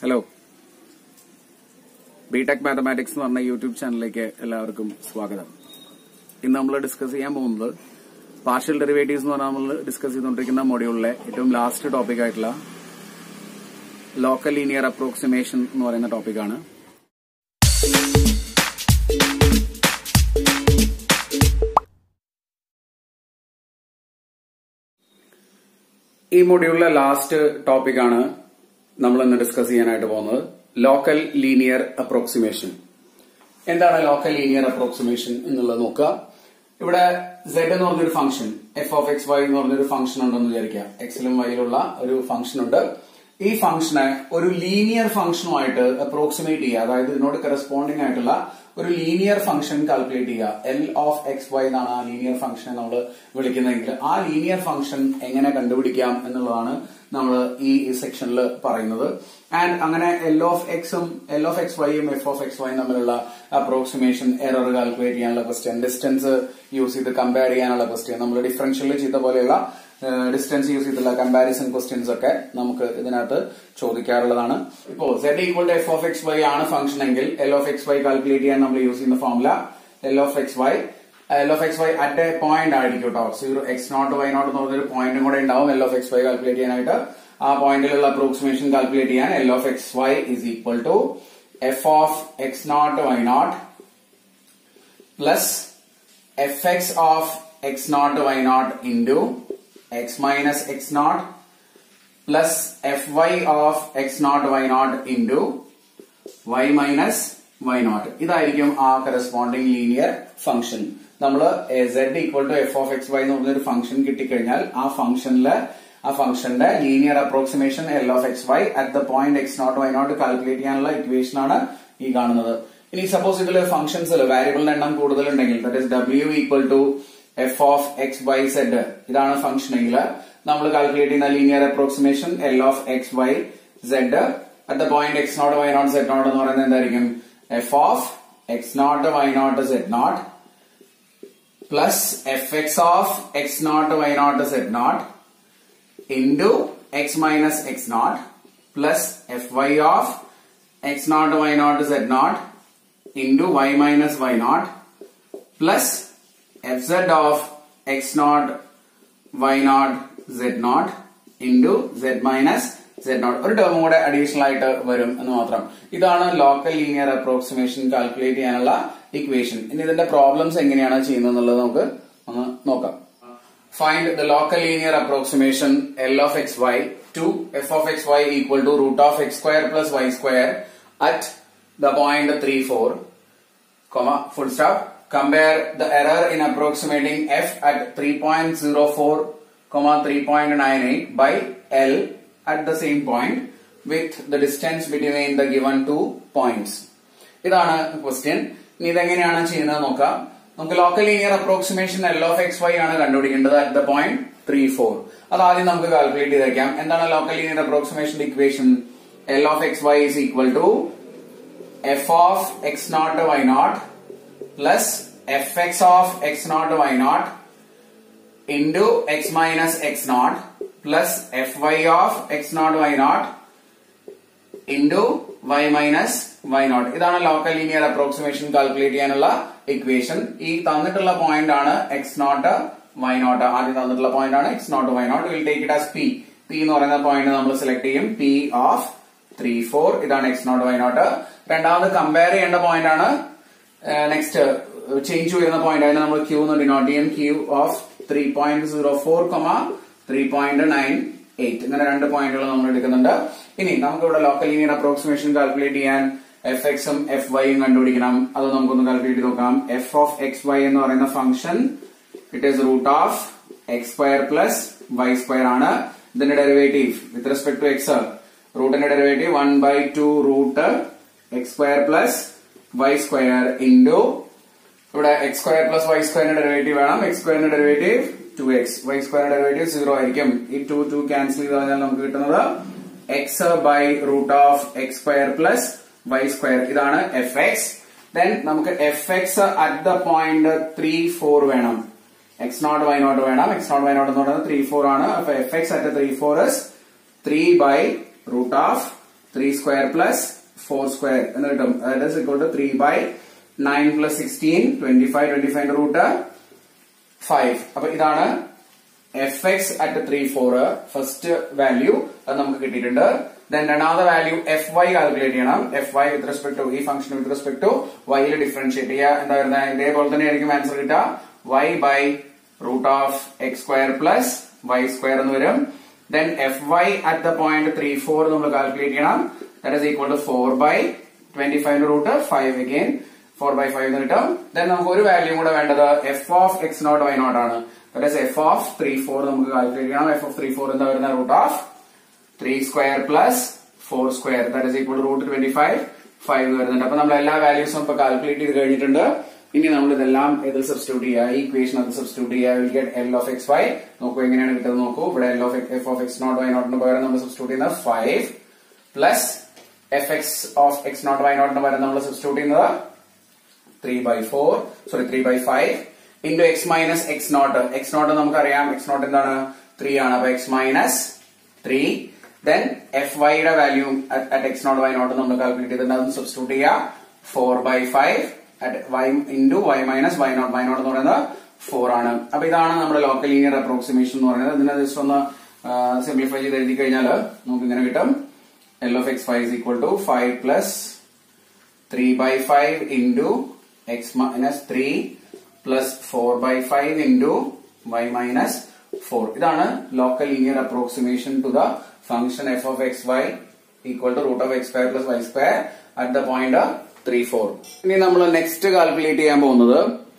Hello BTech mathematics എന്ന് പറഞ്ഞ YouTube ചാനലിലേക്ക് എല്ലാവർക്കും സ്വാഗതം ഇന്ന് നമ്മൾ ഡിസ്കസ് ചെയ്യാൻ പോകുന്നത് പാർഷ്യൽ ഡെറിവേറ്റീവ്സ് എന്ന് പറഞ്ഞാൽ നമ്മൾ ഡിസ്കസ് ചെയ്തുകൊണ്ടിരിക്കുന്ന മൊഡ്യൂളിലെ ഏറ്റവും ലാസ്റ്റ് ടോപ്പിക് ആയിട്ടുള്ള ലോക്കൽ ലീനിയർ അപ്രോക്സിമേഷൻ എന്ന് പറയുന്ന ടോപ്പിക്കാണ് ഈ മൊഡ്യൂളിലെ ലാസ്റ്റ് ടോപ്പിക്കാണ് നമ്മൾ ഇന്ന് ഡിസ്കസ് ചെയ്യാനായിട്ട് പോകുന്നത് ലോക്കൽ ലീനിയർ അപ്രോക്സിമേഷൻ എന്താണ് ലോക്കൽ ലീനിയർ അപ്രോക്സിമേഷൻ എന്നുള്ളത് നോക്കുക ഇവിടെ സെഡ് എന്ന് പറഞ്ഞൊരു function F of X Y എന്ന് പറഞ്ഞൊരു ഫംഗ്ഷൻ ഉണ്ടെന്ന് വിചാരിക്കുക എക്സിലും വൈയിലുള്ള ഒരു ഫംഗ്ഷൻ ഉണ്ട് ഈ ഫംഗ്ഷനെ ഒരു ലീനിയർ ഫംഗ്ഷനുമായിട്ട് അപ്രോക്സിമേറ്റ് ചെയ്യുക അതായത് ഇതിനോട് കറസ്പോണ്ടിങ് ആയിട്ടുള്ള ഒരു ലീനിയർ ഫംഗ്ഷൻ കാൽക്കുലേറ്റ് ചെയ്യുക എൽ ഓഫ് എക്സ് വൈ എന്നാണ് ആ ലീനിയർ ഫംഗ്ഷനെ നമ്മൾ വിളിക്കുന്നതെങ്കിൽ ആ ലീനിയർ ഫംഗ്ഷൻ എങ്ങനെ കണ്ടുപിടിക്കാം എന്നുള്ളതാണ് നമ്മൾ ഈ സെക്ഷനിൽ പറയുന്നത് ആൻഡ് അങ്ങനെ എൽ ഓഫ് എക്സും എൽ ഓഫ് എക്സ് വൈയും എഫ് ഓഫ് എക്സ് വൈയും തമ്മിലുള്ള അപ്രോക്സിമേഷൻ എറർ കാൽക്കുലേറ്റ് ചെയ്യാനുള്ള ക്വസ്റ്റ്യൻ ഡിസ്റ്റൻസ് യൂസ് ചെയ്ത് കമ്പയർ ചെയ്യാനുള്ള ക്വസ്റ്റ്യൻ നമ്മൾ ഡിഫറൻഷ്യൽ ചെയ്ത പോലെയുള്ള ഡിസ്റ്റൻസ് യൂസ് ചെയ്തിട്ടുള്ള കമ്പാരിസൺ ക്വസ്റ്റ്യൻസ് ഒക്കെ നമുക്ക് ഇതിനകത്ത് ചോദിക്കാറുള്ളതാണ് ഇപ്പോ Z equal to F of X Y ആണ് ഫംഗ്ഷൻ എങ്കിൽ L of X Y calculate ചെയ്യാൻ നമ്മൾ യൂസ് ചെയ്യുന്ന formula L of X Y L of X Y at A point ആയിരിക്കും കേട്ടോ zero X naught Y naught എന്ന് പറഞ്ഞൊരു പോയിന്റും കൂടെ ഉണ്ടാവും L of X Y calculate ചെയ്യാനായിട്ട് ആ പോയിന്റിലുള്ള അപ്രോക്സിമേഷൻ കാൽക്കുലേറ്റ് ചെയ്യാൻ L of X Y is equal to F of X naught Y naught plus F X of X naught Y naught into x minus x naught plus fy of x naught y naught into y minus y naught ഇതായിരിക്കും ആ corresponding linear function നമ്മൾ z equal to F of X Y എന്ന് പറഞ്ഞൊരു function കിട്ടിക്കഴിഞ്ഞാൽ ആ ഫംഗ്ഷനിലെ ആ ഫംഗ്ഷന്റെ linear approximation L of X Y at the point X naught Y naught calculate ചെയ്യാനുള്ള ഇക്വേഷൻ ആണ് ഈ കാണുന്നത് ഇനി സപ്പോസ് ഇതിൽ ഫംഗ്ഷൻസിൽ വാരിയബിളിന്റെ എണ്ണം കൂടുതലുണ്ടെങ്കിൽ that is W equal to F of X Y Z ഇതാണ് ഫംഗ്ഷൻ എങ്കിൽ നമ്മൾ കാൽക്കുലേറ്റ് ചെയ്യുന്ന linear approximation L of X Y z at the point X naught Y naught z naught എന്ന് പറയുന്നത് എന്തായിരിക്കും f of X naught Y naught z naught plus F X of X naught Y naught z naught into X minus X naught plus F Y of X naught Y naught z naught into Y minus Y naught plus fz of x naught y naught z naught into z minus z naught ഒരു term കൂടെ additional ആയിട്ട് വരും എന്ന് മാത്രം ഇതാണ് local linear approximation calculate ചെയ്യാനുള്ള equation ഇനി ഇതിന്റെ പ്രോബ്ലംസ് എങ്ങനെയാണ് ചെയ്യുന്നത് എന്നുള്ളത് നമുക്ക് ഒന്ന് നോക്കാം find the local linear approximation L of X Y to F of X Y equal to root of x square plus Y square at the point three four comma full stop compare the error in approximating f at 3.04 comma 3.98 by l at the same point with the distance between the given two points ഇതാണ് question ഇനി ഇതെങ്ങനെയാണ് ചെയ്യുന്നത് നോക്കാം നമുക്ക് local linear approximation L of X Y ആണ് കണ്ടുപിടിക്കേണ്ടത് at the point three four അത് ആദ്യം നമുക്ക് കാൽക്കുലേറ്റ് ചെയ്തേക്കാം എന്താണ് local linear approximation equation L of X Y is equal to f of x naught y naught plus fx of x naught y naught into x minus x naught plus fy of x naught y naught into y minus y naught ഇതാണ് local linear approximation calculate ചെയ്യാനുള്ള equation ഈ തന്നിട്ടുള്ള point ആണ് x naught why not ആദ്യം തന്നിട്ടുള്ള point ആണ് x naught Y naught will take it as P P എന്ന് പറയുന്ന പോയിന്റ് നമ്മൾ സെലക്ട് ചെയ്യും പി ഓഫ് ത്രീ ഫോർ ഇതാണ് എക്സ് നോട്ട് വൈ നോട്ട് രണ്ടാമത് കമ്പയർ ചെയ്യേണ്ട പോയിന്റ് ആണ് നെക്സ്റ്റ് ചേഞ്ച് വരുന്ന പോയിന്റ് അതിന് നമ്മൾ ക്യൂ എന്ന് ഡിനോട്ട് ചെയ്യും Q of three point zero four comma three point nine eight ഇങ്ങനെ രണ്ട് പോയിന്റുകൾ നമ്മൾ എടുക്കുന്നുണ്ട് ഇനി നമുക്ക് ഇവിടെ ലോക്കൽ ലീനിയർ അപ്രോക്സിമേഷൻ കാൽക്കുലേറ്റ് ചെയ്യാൻ എഫ് എക്സും എഫ് വൈയും കണ്ടുപിടിക്കണം അത് നമുക്കൊന്ന് കാൽക്കുലേറ്റ് ചെയ്ത് നോക്കാം എഫ് ഓഫ് എക്സ് വൈ എന്ന് പറയുന്ന function it is root of x square plus Y square ആണ് ഇതിന്റെ derivative with respect to x റൂട്ടിന്റെ derivative one by two root x square plus Y square into ഇവിടെ x square plus y സ്ക്വയറിന്റെ derivative വേണം x സ്ക്വയറിന്റെ derivative two x y സ്ക്വയറിന്റെ derivative zero ആയിരിക്കും ഈ ടു ടു ക്യാൻസൽ ചെയ്ത് കഴിഞ്ഞാൽ നമുക്ക് കിട്ടുന്നത് x by root of x square plus Y square ഇതാണ് എഫ് എക്സ് ദെൻ നമുക്ക് f x at the point three four വേണം എക്സ് നോട്ട് വൈ നോട്ട് വേണം എക്സ് നോട്ട് വൈ നോട്ട് എന്ന് പറയുന്നത് ത്രീ ഫോർ ആണ് അപ്പൊ f x at three four is three by root of three square plus four square എന്ന് കിട്ടും അതായത് equal to three by nine plus sixteen twenty five twenty ഫൈവിന്റെ root five അപ്പൊ ഇതാണ് f x at three four first value അത് നമുക്ക് കിട്ടിയിട്ടുണ്ട് then രണ്ടാമത്തെ വാല്യൂ എഫ് വൈ കാൽക്കുലേറ്റ് ചെയ്യണം f y with respect to ഈ ഫംഗ്ഷൻ വിത്ത് റെസ്പെക്ട് ടു വൈയിൽ ഡിഫറൻഷിയേറ്റ് ചെയ്യുക എന്താ വരുന്നത് ഇതേപോലെ തന്നെ ആയിരിക്കും ആൻസർ കിട്ടുക y by root of x square plus Y square എന്ന് വരും then F y at the point three four നമ്മൾ കാൽക്കുലേറ്റ് ചെയ്യണം that is equal to four by twenty ഫൈവിന്റെ root five again four by five എന്ന് കിട്ടും then നമുക്ക് ഒരു value കൂടെ വേണ്ടത് F of X naught Y naught ആണ് that f of three four നമുക്ക് കാൽക്കുലേറ്റ് ചെയ്യണം എഫ് ഓഫ് ത്രീ ഫോർ എന്താ വരുന്ന root of three square plus four square that is equal root twenty five five വരുന്നുണ്ട് അപ്പൊ നമ്മൾ എല്ലാ വാല്യൂസും ഇപ്പൊ കാൽക്കുലേറ്റ് ചെയ്ത് കഴിഞ്ഞിട്ടുണ്ട് ഇനി നമ്മൾ ഇതെല്ലാം ഇതിൽ സബ്സ്റ്റിറ്റ്യൂട്ട് ചെയ്യുക ഈ ഇക്വേഷൻ അത് സബ്സ്റ്റിറ്റ്യൂട്ട് ചെയ്യുക will get L of X y നോക്കൂ എങ്ങനെയാണ് കിട്ടുന്നത് നോക്കൂ ഇവിടെ L of f of X naught y നോട്ടിന് പകരം നമ്മൾ സബ്സ്റ്റിറ്റ്യൂട്ട് ചെയ്യുന്നത് five plus F X of X naught y നോട്ടിന് പകരം നമ്മൾ സബ്സ്റ്റിറ്റ്യൂട്ട് ചെയ്യുന്നത് three by four sorry three by five into X minus X naught x naught നമുക്കറിയാം x naught എന്താണ് ത്രീ ആണ് അപ്പൊ x minus three then f വൈയുടെ value at X naught Y naught നമ്മൾ കാൽക്കുലേറ്റ് ചെയ്തിട്ടുണ്ട് അത് സബ്സ്റ്റിറ്റ്യൂട്ട് ചെയ്യുക four by five at y into Y minus Y naught Y naught എന്ന് പറയുന്നത് ഫോർ ആണ് അപ്പൊ ഇതാണ് നമ്മുടെ ലോക്കൽ ലീനിയർ അപ്രോക്സിമേഷൻ എന്ന് പറയുന്നത് ഇതിനെ ജസ്റ്റ് ഒന്ന് സിംപ്ലിഫൈ ചെയ്ത് എഴുതി കഴിഞ്ഞാൽ നമുക്ക് ഇങ്ങനെ കിട്ടും L of x five is equal to five plus three by five into X minus three plus four by five into Y minus four ഇതാണ് local linear approximation to the function F of X Y equal to root of x square plus Y square at the point three four ഇനി നമ്മൾ next calculate ചെയ്യാൻ പോകുന്നത്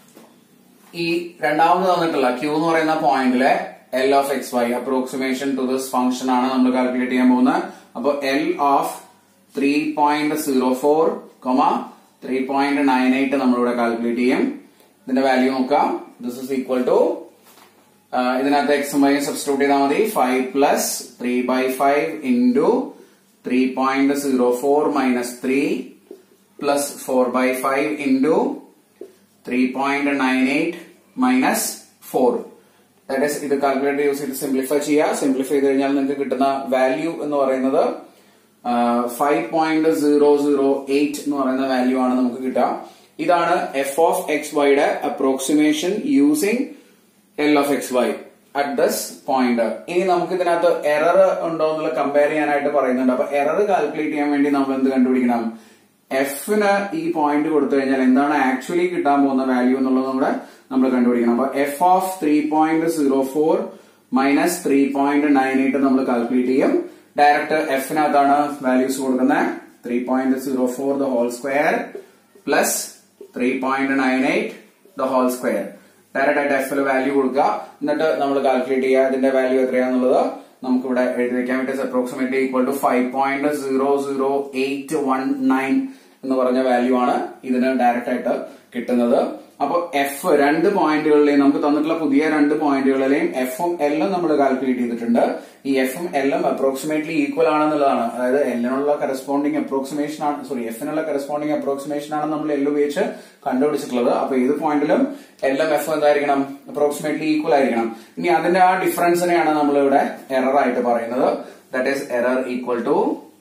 ഈ രണ്ടാമത് തന്നിട്ടുള്ള Q എന്ന് പറയുന്ന പോയിന്റിലെ L of X y approximation to this function ആണ് നമ്മൾ കാൽക്കുലേറ്റ് ചെയ്യാൻ പോകുന്നത് അപ്പൊ L of three point zero four comma three point nine eight നമ്മളിവിടെ കാൽക്കുലേറ്റ് ചെയ്യും ഇതിന്റെ വാല്യൂ നോക്കാം ദിസ് ഇസ് ഈക്വൽ ടു ഇതിനകത്ത് എക്സും വൈ സബ്സ്റ്റിറ്റ്യൂട്ട് ചെയ്താൽ മതി five plus three by five into three point zero four minus three plus four by five into three point nine eight minus four that is ഇത് calculator use ചെയ്ത് simplify ചെയ്യുക simplify ചെയ്ത് കഴിഞ്ഞാൽ നിങ്ങൾക്ക് കിട്ടുന്ന value എന്ന് പറയുന്നത് five point zero zero eight എന്ന് പറയുന്ന വാല്യൂ ആണ് നമുക്ക് കിട്ടുക ഇതാണ് എഫ് ഓഫ് എക്സ് വൈയുടെ approximation using L of X Y at this point ഇനി നമുക്ക് ഇതിനകത്ത് എറർ ഉണ്ടോ എന്നുള്ള കമ്പയർ ചെയ്യാനായിട്ട് പറയുന്നുണ്ട് അപ്പൊ എറർ കാൽക്കുലേറ്റ് ചെയ്യാൻ വേണ്ടി നമ്മൾ എന്ത് കണ്ടുപിടിക്കണം എഫിന് ഈ പോയിന്റ് കൊടുത്തു കഴിഞ്ഞാൽ എന്താണ് ആക്ച്വലി കിട്ടാൻ പോകുന്ന വാല്യൂ എന്നുള്ളത് നമ്മുടെ നമ്മൾ കണ്ടുപിടിക്കണം അപ്പൊ f of three point zero four minus three point nine eight നമ്മൾ കാൽക്കുലേറ്റ് ചെയ്യും ഡയറക്റ്റ് എഫിനകത്താണ് വാല്യൂസ് കൊടുക്കുന്നത് three point zero four the whole square plus three point nine eight the whole square direct ആയിട്ട് എഫിൽ വാല്യൂ കൊടുക്കുക എന്നിട്ട് നമ്മൾ calculate ചെയ്യുക ഇതിന്റെ വാല്യൂ എത്രയാണെന്നുള്ളത് നമുക്ക് ഇവിടെ എഴുതി വെക്കാൻ വേണ്ടി approximately equal to five point zero zero eight one nine എന്ന് പറഞ്ഞ വാല്യൂ ആണ് ഇതിന് ഡയറക്റ്റ് ആയിട്ട് കിട്ടുന്നത് അപ്പൊ എഫ് രണ്ട് പോയിന്റുകളിലെയും നമുക്ക് തന്നിട്ടുള്ള പുതിയ രണ്ട് പോയിന്റുകളിലെയും എഫും എല്ലും നമ്മൾ കാൽക്കുലേറ്റ് ചെയ്തിട്ടുണ്ട് ഈ എഫും എല്ലും അപ്രോക്സിമേറ്റ്ലി ഈക്വൽ ആണെന്നുള്ളതാണ് അതായത് എല്ലിനുള്ള കറസ്പോണ്ടിങ് അപ്രോക്സിമേഷൻ ആണ് സോറി എഫിനുള്ള കറസ്പോണ്ടിങ് അപ്രോക്സിമേഷൻ ആണ് നമ്മൾ എൽ ഉപയോഗിച്ച് കണ്ടുപിടിച്ചിട്ടുള്ളത് അപ്പൊ ഏത് പോയിന്റിലും എല്ലും എഫ് എന്തായിരിക്കണം അപ്രോക്സിമേറ്റ്ലി ഈക്വൽ ആയിരിക്കണം ഇനി അതിന്റെ ആ ഡിഫറൻസിനെയാണ് നമ്മൾ ഇവിടെ എറർ ആയിട്ട് പറയുന്നത് that is error equal to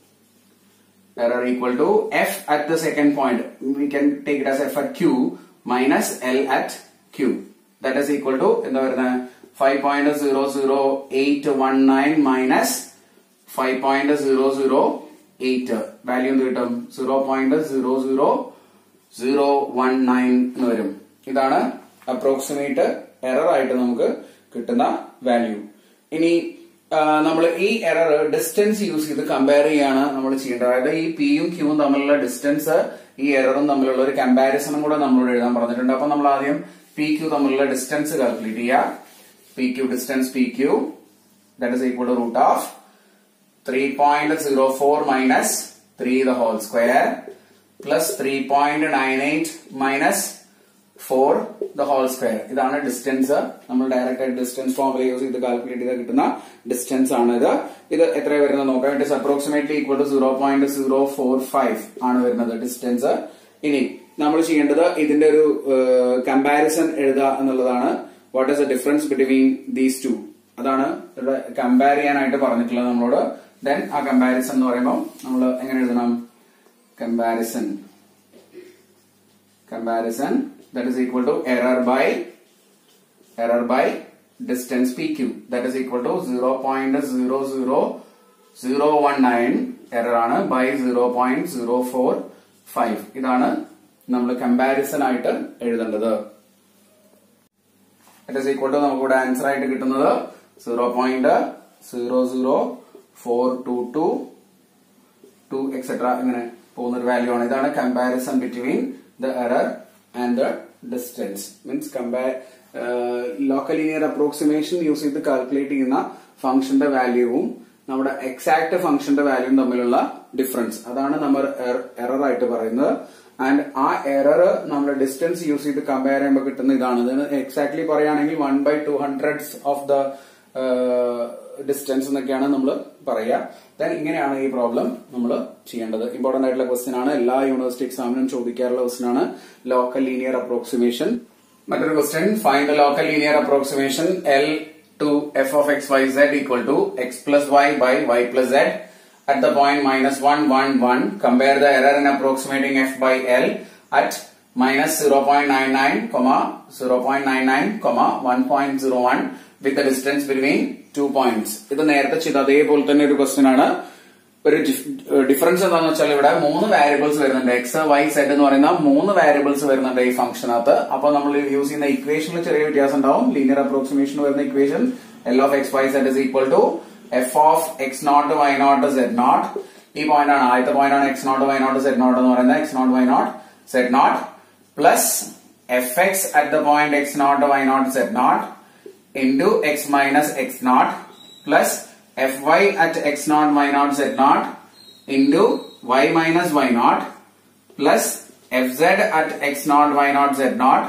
error equal to f at the second point. We can take it as f at q minus l at q. That is equal to എന്താ വരുന്നത് five point zero zero eight one nine minus five point zero zero eight value എന്ത് കിട്ടും zero point zero zero zero one nine എന്ന് വരും ഇതാണ് approximate error ആയിട്ട് നമുക്ക് കിട്ടുന്ന വാല്യൂ ഇനി നമ്മൾ ഈ എറർ ഡിസ്റ്റൻസ് യൂസ് ചെയ്ത് കമ്പയർ ചെയ്യാണ് നമ്മൾ ചെയ്യേണ്ടത് അതായത് ഈ പിയും ക്യൂവും തമ്മിലുള്ള ഡിസ്റ്റൻസ് ഈ എററും തമ്മിലുള്ള ഒരു കമ്പാരിസണും കൂടെ നമ്മളോട് എഴുതാൻ പറഞ്ഞിട്ടുണ്ട് അപ്പൊ നമ്മൾ ആദ്യം പി ക്യൂ തമ്മിലുള്ള ഡിസ്റ്റൻസ് കാൽക്കുലേറ്റ് ചെയ്യുക P Q distance P Q that is equal to root of three point zero four minus three the whole square plus three point nine eight minus four the whole square ഇതാണ് distance നമ്മൾ direct ആയിട്ട് distance formula use ചെയ്ത് calculate ചെയ്ത് കിട്ടുന്ന distance ആണ് ഇത് ഇത് എത്ര വരുന്നത് നോക്കാം it is approximately equal to zero point zero four five ആണ് വരുന്നത് ഡിസ്റ്റൻസ് ഇനി നമ്മൾ ചെയ്യേണ്ടത് ഇതിന്റെ ഒരു കമ്പാരിസൺ എഴുതുക എന്നുള്ളതാണ് what is the difference between these two അതാണ് ഇവിടെ കമ്പയർ ചെയ്യാനായിട്ട് പറഞ്ഞിട്ടുള്ളത് നമ്മളോട് ദെൻ ആ കമ്പാരിസൺ എന്ന് പറയുമ്പോൾ നമ്മൾ എങ്ങനെ എഴുതണം comparison comparison that is equal to error by error by distance P Q that is equal to zero point zero zero zero one nine error ആണ് by zero point zero four five ഇതാണ് നമ്മൾ comparison ആയിട്ട് എഴുതേണ്ടത് it is equal to നമുക്കിവിടെ answer ആയിട്ട് കിട്ടുന്നത് zero point zero zero four two two two etcetera ഇങ്ങനെ പോകുന്ന ഒരു വാല്യൂ ആണ് ഇതാണ് comparison between the error and the distance means കമ്പാ ലോക്കൽ ലീനിയർ അപ്രോക്സിമേഷൻ യൂസ് ചെയ്ത് കാൽക്കുലേറ്റ് ചെയ്യുന്ന ഫംഗ്ഷന്റെ വാല്യൂവും നമ്മുടെ എക്സാക്ട് ഫംഗ്ഷന്റെ വാല്യൂവും തമ്മിലുള്ള ഡിഫറൻസ് അതാണ് നമ്മൾ എറർ ആയിട്ട് പറയുന്നത് ആൻഡ് ആ എറർ നമ്മുടെ ഡിസ്റ്റൻസ് യൂസ് ചെയ്ത് കമ്പയർ ചെയ്യുമ്പോൾ കിട്ടുന്ന ഇതാണ് ഇതിന് എക്സാക്ട്ലി പറയുകയാണെങ്കിൽ one by two hundreds of the distance എന്നൊക്കെയാണ് നമ്മൾ പറയുക ദെൻ ഇങ്ങനെയാണ് ഈ പ്രോബ്ലം നമ്മൾ ചെയ്യേണ്ടത് ഇമ്പോർട്ടന്റ് ആയിട്ടുള്ള ക്വസ്റ്റ്യൻ ആണ് എല്ലാ യൂണിവേഴ്സിറ്റി എക്സാമിനും ചോദിക്കാറുള്ള ക്വസ്റ്റ്യൻ ആണ് ലോക്കൽ ലീനിയർ അപ്രോക്സിമേഷൻ മറ്റൊരു question find the local linear approximation L to F of X Y z equal to X plus Y by Y plus z at the point minus 1, 1, 1. Compare the error in approximating f by L at minus 0.99, comma 0.99, comma 1.01 with the distance between two points. ഇത് നേരത്തെ ചെയ്ത അതേപോലെ തന്നെ ഒരു question ആണ് ഒരു difference എന്താണെന്ന് വെച്ചാൽ ഇവിടെ മൂന്ന് വാരിയബിൾസ് വരുന്നുണ്ട് എക്സ് വൈ സെഡ് എന്ന് പറയുന്ന മൂന്ന് വാരിയബിൾസ് വരുന്നുണ്ട് ഈ ഫംഗ്ഷനകത്ത് അപ്പൊ നമ്മൾ യൂസ് ചെയ്യുന്ന ഇക്വേഷനിൽ ചെറിയ വ്യത്യാസം ഉണ്ടാവും ലീനിയർ അപ്രോക്സിമേഷൻ വരുന്ന equation L of X Y z is equal to F of X naught Y naught z naught ഈ പോയിന്റ് ആണ് ആദ്യത്തെ പോയിന്റ് ആണ് x naught Y naught z naught എന്ന് പറയുന്നത് x naught Y naught z naught plus F x at the point X naught Y naught z naught into X minus X naught plus F y at X naught Y naught z naught into Y minus Y naught plus f z at X naught Y naught z naught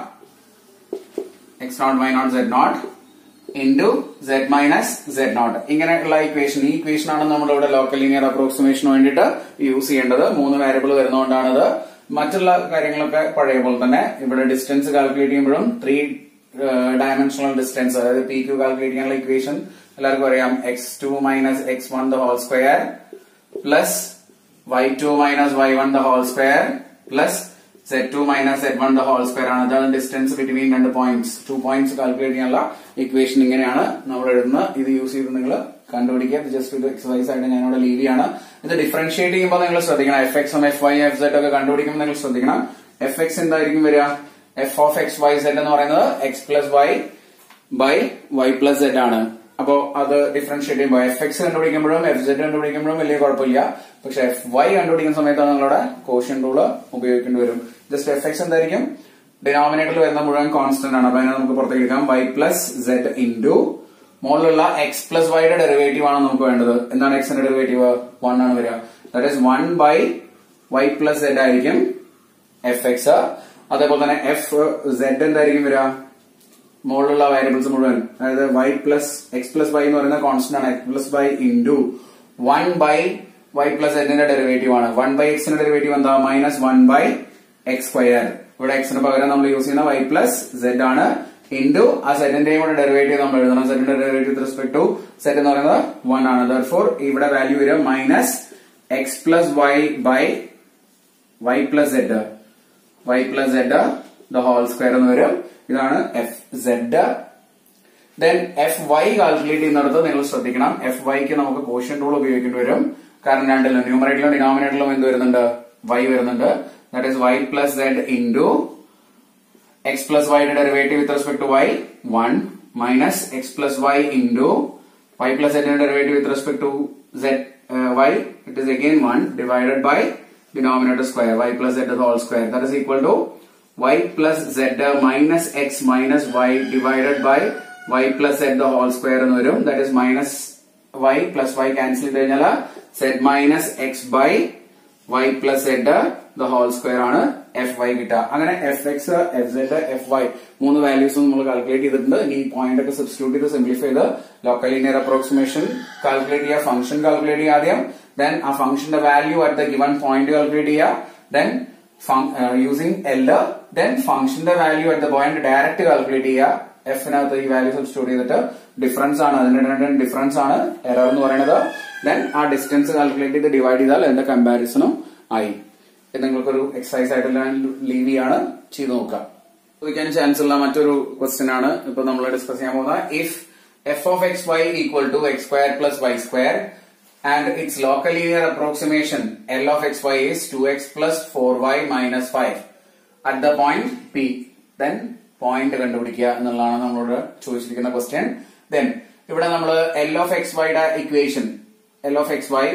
x naught Y naught z naught into z minus z naught ഇങ്ങനെയുള്ള equation ഈ equation ആണ് നമ്മൾ ഇവിടെ local linear അപ്രോക്സിമേഷന് വേണ്ടിയിട്ട് use ചെയ്യേണ്ടത് മൂന്ന് variable വരുന്നതുകൊണ്ടാണിത് മറ്റുള്ള കാര്യങ്ങളൊക്കെ പഴയ പോലെ തന്നെ ഇവിടെ ഡിസ്റ്റൻസ് കാൽക്കുലേറ്റ് ചെയ്യുമ്പോഴും ത്രീ ഡയമെൻഷണൽ ഡിസ്റ്റൻസ് അതായത് പി ക്യൂ കാൽക്കുലേറ്റ് ചെയ്യാനുള്ള ഇക്വേഷൻ എല്ലാവർക്കും അറിയാം X two minus X one the whole square plus Y two minus Y one the whole square plus Z two minus Z one the whole square ആണ് അതാണ് distance between രണ്ട് points two points calculate ചെയ്യാനുള്ള equation ഇങ്ങനെയാണ് നമ്മൾ എഴുതുന്നത് ഇത് use ചെയ്ത് നിങ്ങൾ കണ്ടുപിടിക്കുക ഇത് ജസ്റ്റ് ഒരു എക്സസൈസ് ആയിട്ട് ഞാൻ ഇവിടെ ലീവ് ചെയ്യാണ് ഇത് ഡിഫറൻഷിയേറ്റ് ചെയ്യുമ്പോൾ നിങ്ങൾ ശ്രദ്ധിക്കണം എഫ് എക്സും എഫ് വൈ എഫ് സെഡ് ഒക്കെ കണ്ടുപിടിക്കുമ്പോൾ നിങ്ങൾ ശ്രദ്ധിക്കണം എഫ് എക്സ് എന്തായിരിക്കും വരിക F of X Y Z എന്ന് പറയുന്നത് X plus Y by Y plus Z ആണ് അപ്പോ അത് ഡിഫറൻഷിയേറ്റ് ചെയ്യുമ്പോൾ എഫ് എക്സ് കണ്ടുപിടിക്കുമ്പോഴും എഫ് സെഡ് കണ്ടുപിടിക്കുമ്പോഴും വലിയ കുഴപ്പമില്ല പക്ഷെ എഫ് വൈ കണ്ടുപിടിക്കുന്ന സമയത്താണ് നിങ്ങളുടെ കോഷ്യൻ റൂള് ഉപയോഗിക്കേണ്ടി വരും ജസ്റ്റ് എഫ് എക്സ് എന്തായിരിക്കും ഡിനോമിനേറ്ററിൽ വരുന്ന മുഴുവൻ കോൺസ്റ്റന്റ് ആണ് അപ്പൊ അതിനെ നമുക്ക് പുറത്തേക്ക് എടുക്കാം വൈ പ്ലസ് സെഡ് ഇൻറ്റു മുകളിലുള്ള എക്സ് പ്ലസ് വൈയുടെ ഡെറിവേറ്റീവ് ആണ് നമുക്ക് വേണ്ടത് എന്താണ് എക്സിന്റെ ഡെറിവേറ്റീവ് വൺ ആണ് വരിക that is one by Y plus Z ആയിരിക്കും എഫ് എക്സ് അതേപോലെ തന്നെ എഫ് സെഡ് എന്തായിരിക്കും വരിക മുകളിലുള്ള വേരിയബിൾസ് മുഴുവൻ അതായത് Y plus X plus Y എന്ന് പറയുന്ന കോൺസ്റ്റന്റ് ആണ് X plus Y into one by Y plus സെഡിന്റെ ഡെറിവേറ്റീവ് ആണ് വൺ ബൈ എക്സിന്റെ ഡെറിവേറ്റീവ് എന്താ minus one by X square ഇവിടെ എക്സിന് പകരം നമ്മൾ യൂസ് ചെയ്യുന്ന വൈ പ്ലസ് സെഡ് ആണ് ഇൻറ്റു ആ സെറ്റിന്റെയും കൂടെ ഡെറിവേറ്റീവ് നമ്മൾ എഴുതണം സെറ്റിന്റെ derivative with respect to Z എന്ന് പറയുന്നത് വൺ ആണ് ദർഫോർ ഇവിടെ വാല്യൂ വരിക minus X plus Y by Y plus Z Y plus Z the whole square എന്ന് വരും ഇതാണ് F Z then F Y calculate ചെയ്യുന്നിടത്ത് നിങ്ങൾ ശ്രദ്ധിക്കണം എഫ് വൈക്ക് നമുക്ക് കോഷ്യൻ റൂൾ ഉപയോഗിക്കേണ്ടി വരും കാരണം രണ്ടിലും ന്യൂമറേറ്ററിലും ഡിനോമിനേറ്ററിലും എന്ത് വരുന്നുണ്ട് വൈ വരുന്നുണ്ട് that is Y plus Z into X plus വൈയുടെ derivative with respect to Y one minus X plus Y into Y plus സെഡിന്റെ derivative with respect to Z Y it is again one divided by denominator square Y plus Z whole square that is equal to y plus z minus x minus y divided by y plus z the whole square എന്ന് വരും that is minus y plus y cancel ചെയ്ത് കഴിഞ്ഞാൽ z minus x by y plus z the whole square ആണ് F Y കിട്ടുക അങ്ങനെ F X F Z F Y മൂന്ന് values നമ്മൾ calculate ചെയ്തിട്ടുണ്ട് ഇനി ഈ പോയിന്റ് ഒക്കെ സബ്സ്റ്റിറ്റ്യൂട്ട് ചെയ്ത് സിംപ്ലിഫൈ ചെയ്ത് ലോക്കൽ ലീനിയർ അപ്രോക്സിമേഷൻ കാൽക്കുലേറ്റ് ചെയ്യുക ഫംഗ്ഷൻ കാൽക്കുലേറ്റ് ചെയ്യുക ആദ്യം ദെൻ ആ ഫംഗ്ഷന്റെ value at the given point calculate ചെയ്യുക ദെൻ യൂസിംഗ് എൽ ദെൻ ഫംഗ്ഷന്റെ value at the point direct calculate ചെയ്യുക എഫിനകത്ത് ഈ വാല്യൂ സബ്സ്റ്റിറ്റ്യൂട്ട് ചെയ്തിട്ട് ഡിഫറൻസ് ആണ് അതിന്റെ രണ്ടും ഡിഫറൻസ് ആണ് എറർ എന്ന് പറയുന്നത് ദെൻ ആ ഡിസ്റ്റൻസ് കാൽക്കുലേറ്റ് ചെയ്ത് ഡിവൈഡ് ചെയ്താൽ അതിന്റെ കമ്പാരിസണും ആയി ഇത് നിങ്ങൾക്കൊരു എക്സസൈസ് ആയിട്ട് ഞാൻ ലീവ് ചെയ്യാണ് ചെയ്ത് നോക്കാം ചോദിക്കാൻ ചാൻസ് ഉള്ള മറ്റൊരു ക്വസ്റ്റ്യൻ ആണ് ഇപ്പൊ നമ്മൾ ഡിസ്കസ് ചെയ്യാൻ പോകുന്നത് if F of X Y equal to X square plus Y square and its local linear approximation L of X Y is two X plus four Y minus five at the point P then point കണ്ടുപിടിക്കുക എന്നുള്ളതാണ് നമ്മളോട് ചോദിച്ചിരിക്കുന്ന question then ഇവിടെ നമ്മൾ L of X വൈയുടെ equation L of X Y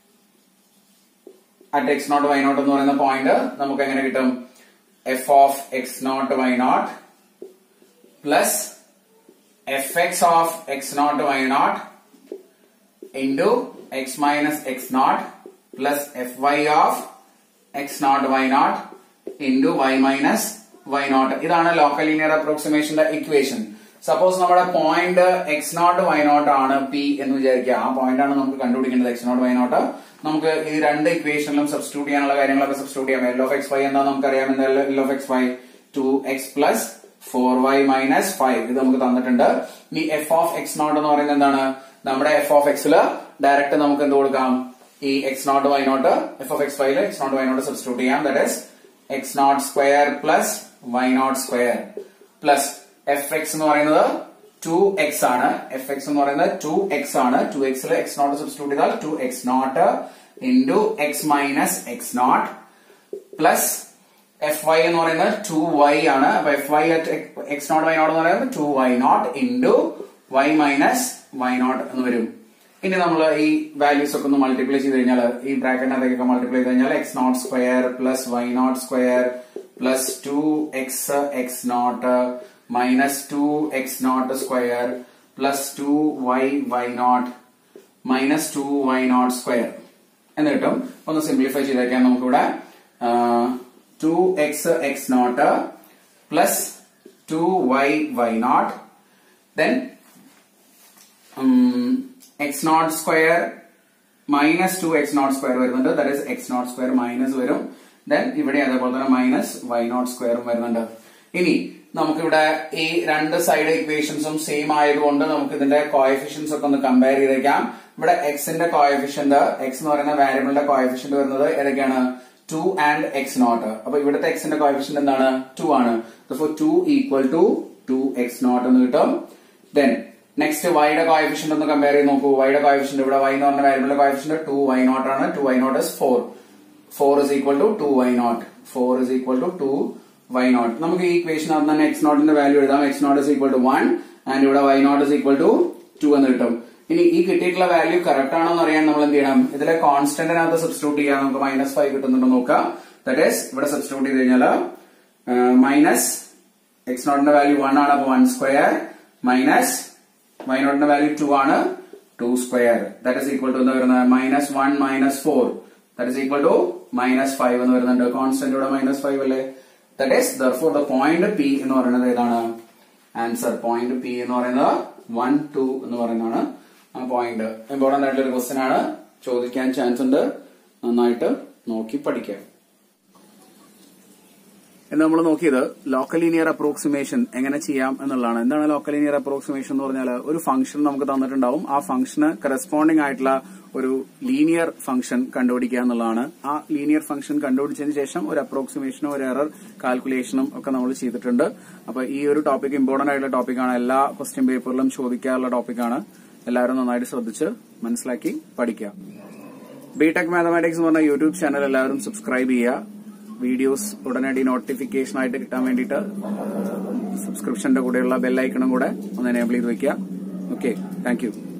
at X naught Y naught എന്ന് പറയുന്ന point നമുക്ക് എങ്ങനെ കിട്ടും F of X naught Y naught plus F X of X naught Y naught into X minus X naught plus F Y of X naught Y naught into Y minus Y naught ഇതാണ് local linear അപ്രോക്സിമേഷന്റെ equation suppose നമ്മുടെ point X naught Y naught ആണ് P എന്ന് വിചാരിക്കുക ആ point ആണ് നമുക്ക് കണ്ടുപിടിക്കേണ്ടത് എക്സ് നോട്ട് വൈ നോട്ട് നമുക്ക് ഈ രണ്ട് ഇക്വേഷനിലും സബ്സ്റ്റിറ്റ്യൂട്ട് ചെയ്യാനുള്ള കാര്യങ്ങളൊക്കെ സബ്സ്റ്റിറ്റ്യൂട്ട് ചെയ്യാം എൽ ഓഫ് എക്സ് വൈ എന്താ നമുക്കറിയാം എന്താ L of X Y two X plus four Y minus five ഇത് നമുക്ക് തന്നിട്ടുണ്ട് ഇനി എഫ് ഓഫ് എക്സ് നോട്ട് എന്ന് പറയുന്നത് എന്താണ് നമ്മുടെ എഫ് ഓഫ് എക്സില് ഡയറക്റ്റ് നമുക്ക് എന്ത് കൊടുക്കാം ഈ X naught Y naught F of X വൈയില് X naught Y naught substitute ചെയ്യാം that is X naught square plus Y naught square plus F X എന്ന് പറയുന്നത് ടു എക്സ് ആണ് എഫ് എക്സ് എന്ന് പറയുന്നത് ടു എക്സ് ആണ് ടു എക്സിൽ X naught substitute ചെയ്താൽ two X naught into X minus X naught plus F Y എന്ന് പറയുന്നത് ടു വൈ ആണ് അപ്പൊ F Y X naught Y naught എന്ന് പറയുന്നത് two Y naught into Y minus Y naught എന്ന് വരും ഇനി നമ്മൾ ഈ വാല്യൂസ് ഒക്കെ ഒന്ന് മൾട്ടിപ്ലൈ ചെയ്ത് കഴിഞ്ഞാൽ ഈ ബ്രാക്കറ്റിനകത്തേക്കൊക്കെ മൾട്ടിപ്ലൈ ചെയ്ത് കഴിഞ്ഞാൽ X naught square plus Y naught square plus two X X naught minus two X naught square plus two Y Y naught minus two Y naught square എന്ന് കിട്ടും ഒന്ന് സിംപ്ലിഫൈ ചെയ്തേക്കാം നമുക്കിവിടെ two X X naught plus two Y Y naught then X naught square minus two X naught square വരുന്നുണ്ട് that is X naught square minus വരും then ഇവിടെ അതേപോലെ തന്നെ മൈനസ് വൈ നോട്ട് സ്ക്വയറും വരുന്നുണ്ട് ഇനി നമുക്കിവിടെ ഈ രണ്ട് സൈഡ് ഇക്വേഷൻസും സെയിം ആയതുകൊണ്ട് നമുക്ക് ഇതിന്റെ കോയഫിഷ്യൻസ് ഒക്കെ ഒന്ന് കമ്പയർ ചെയ്തേക്കാം ഇവിടെ എക്സിന്റെ കോയഫിഷ്യന്റ് എക്സ് എന്ന് പറയുന്ന വാരിയബിളിന്റെ കോയഫിഷ്യന്റ് വരുന്നത് ഏതൊക്കെയാണ് ടു ആൻഡ് എക്സ് നോട്ട് അപ്പൊ ഇവിടുത്തെ എക്സിന്റെ കോയഫിഷ്യന്റ് എന്താണ് ടു ആണ് two equal to two X naught എന്ന് കിട്ടും ദെൻ നെക്സ്റ്റ് വൈയുടെ കോയഫിഷ്യന്റ് ഒന്ന് കമ്പയർ ചെയ്ത് നോക്കൂ വൈയുടെ കോയഫിഷ്യന്റ് ഇവിടെ വൈ എന്ന് പറഞ്ഞ വാരിയബിളിന്റെ കോയഫിഷ്യന്റ് ടു വൈ നോട്ട് ആണ് two Y naught is four four is equal to two Y naught four is equal to two Y naught നമുക്ക് ഈ ഇക്വേഷൻ അത് തന്നെ എക്സ് നോട്ടിന്റെ വാല്യൂ എഴുതാം X naught is equal to one and ഇവിടെ Y naught is equal to two എന്ന് കിട്ടും ഇനി ഈ കിട്ടിയിട്ടുള്ള വാല്യൂ കറക്റ്റ് ആണോ എന്ന് അറിയാൻ നമ്മൾ എന്ത് ചെയ്യണം ഇതിലെ കോൺസ്റ്റന്റിനകത്ത് സബ്സ്റ്റിറ്റ്യൂട്ട് ചെയ്യാം നമുക്ക് മൈനസ് ഫൈവ് കിട്ടുന്നുണ്ടോ നോക്കാം ദറ്റ് ഈസ് ഇവിടെ സബ്സ്റ്റിറ്റ്യൂട്ട് ചെയ്ത് കഴിഞ്ഞാൽ മൈനസ് എക്സ് നോട്ടിന്റെ വാല്യൂ വൺ ആണ് അപ്പൊ വൺ സ്ക്വയർ മൈനസ് വൈ നോട്ടിന്റെ വാല്യൂ ടു ആണ് two square that is equal to എന്താ വരുന്നത് minus one minus four that is equal to minus five എന്ന് വരുന്നുണ്ട് കോൺസ്റ്റന്റ് ഇവിടെ മൈനസ് ഫൈവ് അല്ലേ that is therefore the point P എന്ന് പറയുന്നത് ഏതാണ് ആൻസർ പോയിന്റ് പി എന്ന് പറയുന്നത് വൺ ടു എന്ന് പറയുന്നതാണ് ആ പോയിന്റ് ഇമ്പോർട്ടന്റ് ആയിട്ടുള്ള ഒരു ക്വസ്റ്റ്യൻ ആണ് ചോദിക്കാൻ ചാൻസ് ഉണ്ട് നന്നായിട്ട് നോക്കി പഠിക്കാം എന്ന് നമ്മൾ നോക്കിയത് ലോക്കൽ ലീനിയർ അപ്രോക്സിമേഷൻ എങ്ങനെ ചെയ്യാം എന്നുള്ളതാണ് എന്താണ് ലോക്കൽ ലീനിയർ അപ്രോക്സിമേഷൻ എന്ന് പറഞ്ഞാൽ ഒരു ഫംഗ്ഷൻ നമുക്ക് തന്നിട്ടുണ്ടാവും ആ ഫംഗ്ഷന് കറസ്പോണ്ടിങ് ആയിട്ടുള്ള ഒരു ലീനിയർ ഫംഗ്ഷൻ കണ്ടുപിടിക്കുക എന്നുള്ളതാണ് ആ ലീനിയർ ഫംഗ്ഷൻ കണ്ടുപിടിച്ചതിന് ശേഷം ഒരു അപ്രോക്സിമേഷനും ഒരു എറർ കാൽക്കുലേഷനും ഒക്കെ നമ്മൾ ചെയ്തിട്ടുണ്ട് അപ്പൊ ഈ ഒരു ടോപ്പിക് ഇമ്പോർട്ടന്റ് ആയിട്ടുള്ള ടോപ്പിക്കാണ് എല്ലാ ക്വസ്റ്റ്യൻ പേപ്പറിലും ചോദിക്കാറുള്ള ടോപ്പിക്കാണ് എല്ലാവരും നന്നായിട്ട് ശ്രദ്ധിച്ച് മനസ്സിലാക്കി പഠിക്കുക ബിടെക് മാത്തമാറ്റിക്സ് എന്ന് പറഞ്ഞ യൂട്യൂബ് ചാനൽ എല്ലാവരും സബ്സ്ക്രൈബ് ചെയ്യുക വീഡിയോസ് ഉടനടി നോട്ടിഫിക്കേഷൻ ആയിട്ട് കിട്ടാൻ വേണ്ടിയിട്ട് സബ്സ്ക്രിപ്ഷന്റെ കൂടെയുള്ള ബെല്ലൈക്കണും കൂടെ ഒന്ന് എനേബിൾ ചെയ്ത് വെക്കുക ഓക്കെ താങ്ക് യു